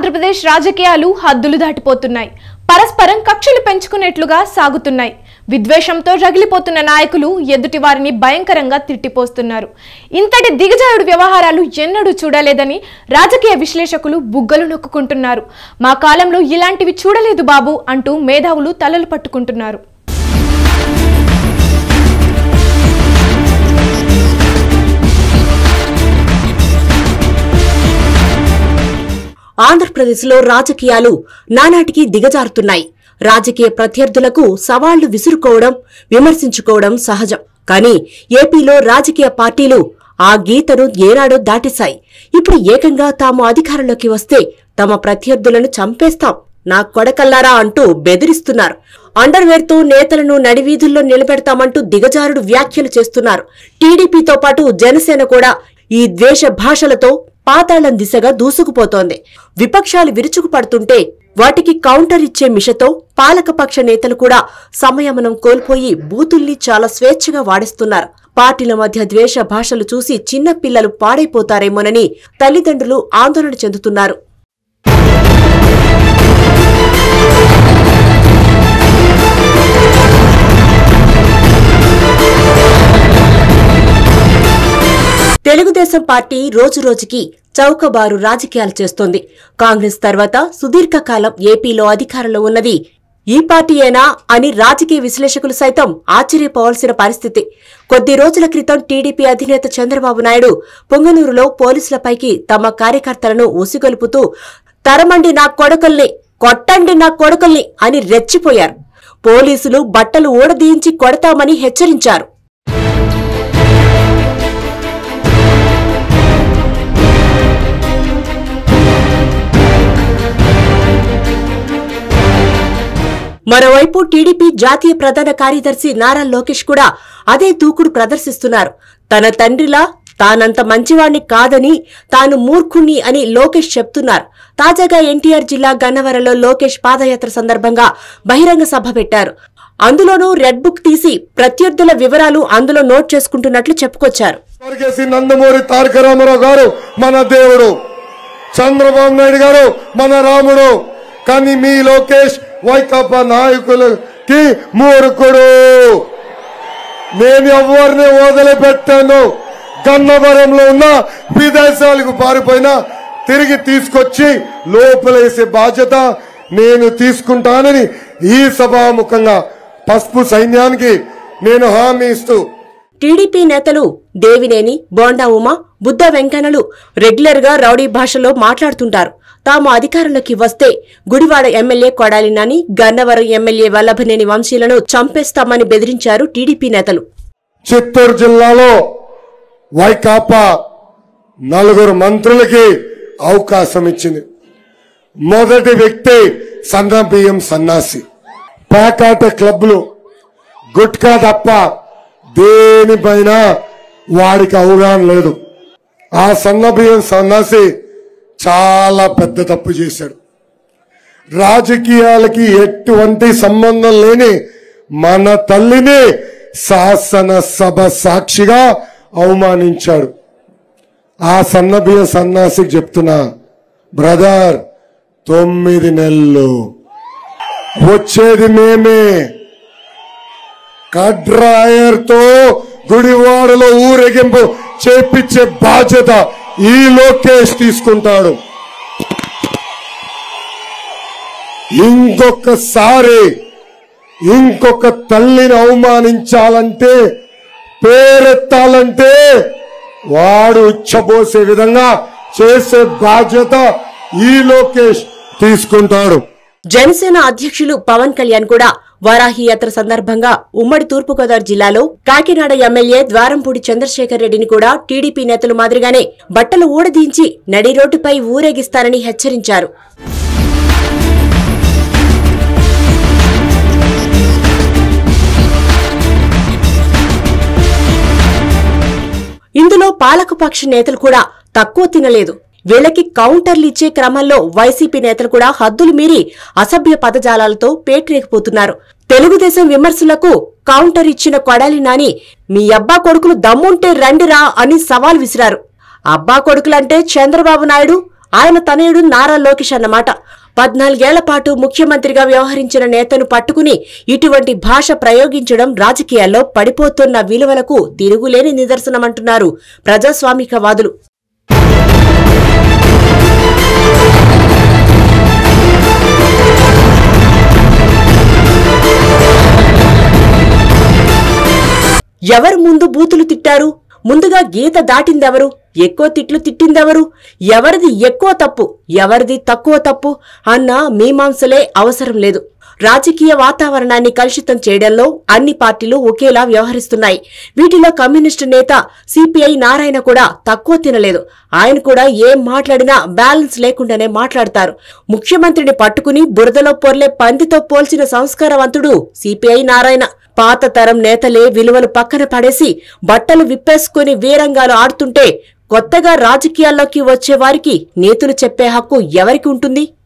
ఆంధ్రప్రదేశ్ రాజకీయాలు హద్దులు దాటిపోతున్నాయి పరస్పరం కక్షలు పెంచుకునేట్లుగా సాగుతున్నాయి విద్వేషంతో రగిలిపోతున్న నాయకులు ఎదుటి వారిని భయంకరంగా తిట్టిపోస్తున్నారు ఇంతటి దిగజారుడు వ్యవహారాలు ఎన్నడూ చూడలేదని రాజకీయ విశ్లేషకులు బుగ్గలు నొక్కుంటున్నారు మా కాలంలో ఇలాంటివి చూడలేదు బాబు అంటూ మేధావులు తలలు పట్టుకుంటున్నారు ఆంధ్రప్రదేశ్లో రాజకీయాలు నానాటికి దిగజారుతున్నాయి రాజకీయ ప్రత్యర్థులకు సవాళ్లు విసురుకోవడం విమర్శించుకోవడం సహజం కానీ ఏపీలో రాజకీయ పార్టీలు ఆ గీతను ఏనాడో దాటేశాయి ఇప్పుడు ఏకంగా తాము అధికారంలోకి వస్తే తమ ప్రత్యర్థులను చంపేస్తాం నా కొడకల్లారా అంటూ బెదిరిస్తున్నారు అండర్వేర్తో నేతలను నడివీధుల్లో నిలబెడతామంటూ దిగజారుడు వ్యాఖ్యలు చేస్తున్నారు టీడీపీతో పాటు జనసేన కూడా ఈ ద్వేష భాషలతో పాతాళం దిశగా దూసుకుపోతోంది విపక్షాలు విరుచుకుపడుతుంటే వాటికి కౌంటర్ ఇచ్చే మిషతో పాలకపక్ష నేతలు కూడా సంయమనం కోల్పోయి బూతుల్ని చాలా స్వేచ్ఛగా వాడేస్తున్నారు పార్టీల మధ్య ద్వేష భాషలు చూసి చిన్న పిల్లలు పాడైపోతారేమోనని తల్లిదండ్రులు ఆందోళన చెందుతున్నారు తెలుగుదేశం పార్టీ రోజురోజుకి చౌకబారు రాజకీయాలు చేస్తోంది కాంగ్రెస్ తర్వాత సుదీర్ఘకాలం ఏపీలో అధికారంలో ఉన్నది ఈ పార్టీయేనా అని రాజకీయ విశ్లేషకులు సైతం ఆశ్చర్యపోవాల్సిన పరిస్థితి కొద్ది రోజుల క్రితం టీడీపీ అధినేత చంద్రబాబు నాయుడు పొంగనూరులో పోలీసులపైకి తమ కార్యకర్తలను ఉసిగొలుపుతూ తరమండి నా కొడుకుల్ని కొట్టండి నా కొడుకుల్ని అని రెచ్చిపోయారు పోలీసులు బట్టలు ఊడదీయించి కొడతామని హెచ్చరించారు మరోవైపు టీడీపీ జాతీయ ప్రధాన కార్యదర్శి నారా లోకేష్ కూడా అదే దూకుడు ప్రదర్శిస్తున్నారు తన తండ్రిలా తానంత మంచివాణ్ణి కాదని తాను మూర్ఖుణ్ణి అని లోకేష్ చెప్తున్నారు తాజాగా ఎన్టీఆర్ జిల్లా గన్నవరంలో లోకేష్ పాదయాత్ర సందర్భంగా బహిరంగ సభ పెట్టారు అందులోనూ రెడ్ బుక్ తీసి ప్రత్యర్థుల వివరాలు అందులో నోట్ చేసుకుంటున్నట్లు చెప్పుకొచ్చారు స్వర్గేసి నందమూరి తారక రామారావు గారు మన దేవుడు చంద్రబాబు నాయుడు గారు మన రాముడు కానీ మీ లోకేష్ వైకాపా నాయకులకి మూర్ఖుడు నేను ఎవరిని వదిలిపెట్టాను గన్నవరంలో ఉన్న విదేశాలకు పారిపోయినా తిరిగి తీసుకొచ్చి లోపలేసే బాధ్యత నేను తీసుకుంటానని ఈ సభాముఖంగా పసుపు సైన్యానికి నేను హామీ ఇస్తూ టీడీపీ నేతలు దేవినేని బోండా ఉమ బుద్ధ వెంకన్నలు రెగ్యులర్ గా రౌడీ భాషలో మాట్లాడుతుంటారు తాము అధికారంలోకి వస్తే గుడివాడ ఎమ్మెల్యే కొడాలి నాని గన్నవరం ఎమ్మెల్యే వల్లభనేని వంశీలను చంపేస్తామని బెదిరించారు టీడీపీ నేతలు చిత్తూరు జిల్లాలో వైకాపా నలుగురు మంత్రులకి అవకాశం ఇచ్చింది మొదటి వ్యక్తి సన్న బియ్యం సన్నాసి పేకాట క్లబ్లు గుట్కా తప్ప దేనిపైన వాడికి అవగాహన లేదు ఆ సన్న బియ్యం సన్నాసి చాలా పెద్ద తప్పు చేశాడు రాజకీయాలకి ఎటువంటి సంబంధం లేని మన తల్లిని శాసనసభ సాక్షిగా అవమానించాడు ఆ సన్నబియ్య సన్నాసికి చెప్తున్నా బ్రదర్ తొమ్మిది నెలలు వచ్చేది మేమే కడ్రాయర్తో గుడివాడలో ఊరేగింపు చేపించే బాధ్యత ఈ లోకేష్ తీసుకుంటాడు ఇంకొకసారి ఇంకొక తల్లిని అవమానించాలంటే పేరెత్తాలంటే వాడు ఉచ్చబోసే విధంగా చేసే బాధ్యత ఈ లోకేష్ తీసుకుంటాడు జనసేన అధ్యక్షులు పవన్ కళ్యాణ్ కూడా వారాహి యాత్ర సందర్భంగా ఉమ్మడి తూర్పుగోదావరి జిల్లాలో కాకినాడ ఎమ్మెల్యే ద్వారంపూడి చంద్రశేఖర్ రెడ్డిని కూడా టీడీపీ నేతలు మాదిరిగానే బట్టలు ఊడదీంచి నడి రోడ్డుపై ఊరేగిస్తారని హెచ్చరించారు ఇందులో పాలకపక్ష నేతలు కూడా తక్కువ తినలేదు వీళ్ళకి కౌంటర్లు ఇచ్చే క్రమంలో వైసీపీ నేతలు కూడా హద్దులు మీరి అసభ్య పదజాలాలతో పేటరేగిపోతున్నారు తెలుగుదేశం విమర్శలకు కౌంటర్ ఇచ్చిన కొడాలి నాని మీ అబ్బా కొడుకులు దమ్ముంటే రండిరా అని సవాల్ విసిరారు అబ్బా కొడుకులంటే చంద్రబాబు నాయుడు ఆయన తనయుడు నారా లోకేష్ అన్నమాట పద్నాలుగేళ్ల పాటు ముఖ్యమంత్రిగా వ్యవహరించిన నేతను పట్టుకుని ఇటువంటి భాష ప్రయోగించడం రాజకీయాల్లో పడిపోతున్న విలువలకు తిరుగులేని నిదర్శనమంటున్నారు ప్రజాస్వామికవాదులు ఎవరు ముందు బూతులు తిట్టారు ముందుగా గీత దాటిందెవరు ఎక్కువ తిట్లు తిట్టిందెవరు ఎవరిది ఎక్కువ తప్పు ఎవరిది తక్కువ తప్పు అన్న మీమాంసలే అవసరం లేదు రాజకీయ వాతావరణాన్ని కలుషితం చేయడంలో అన్ని పార్టీలు ఒకేలా వ్యవహరిస్తున్నాయి వీటిలో కమ్యూనిస్టు నేత సిపిఐ నారాయణ కూడా తక్కువ తినలేదు ఆయన కూడా ఏం మాట్లాడినా బ్యాలెన్స్ లేకుండానే మాట్లాడతారు ముఖ్యమంత్రిని పట్టుకుని బురదలో పొర్లే పందితో పోల్చిన సంస్కారవంతుడు సిపిఐ నారాయణ పాత తరం నేతలే విలువలు పక్కన పడేసి బట్టలు విప్పేసుకుని వీరంగాలు ఆడుతుంటే కొత్తగా రాజకీయాల్లోకి వచ్చే వారికి నీతులు చెప్పే హక్కు ఎవరికి ఉంటుంది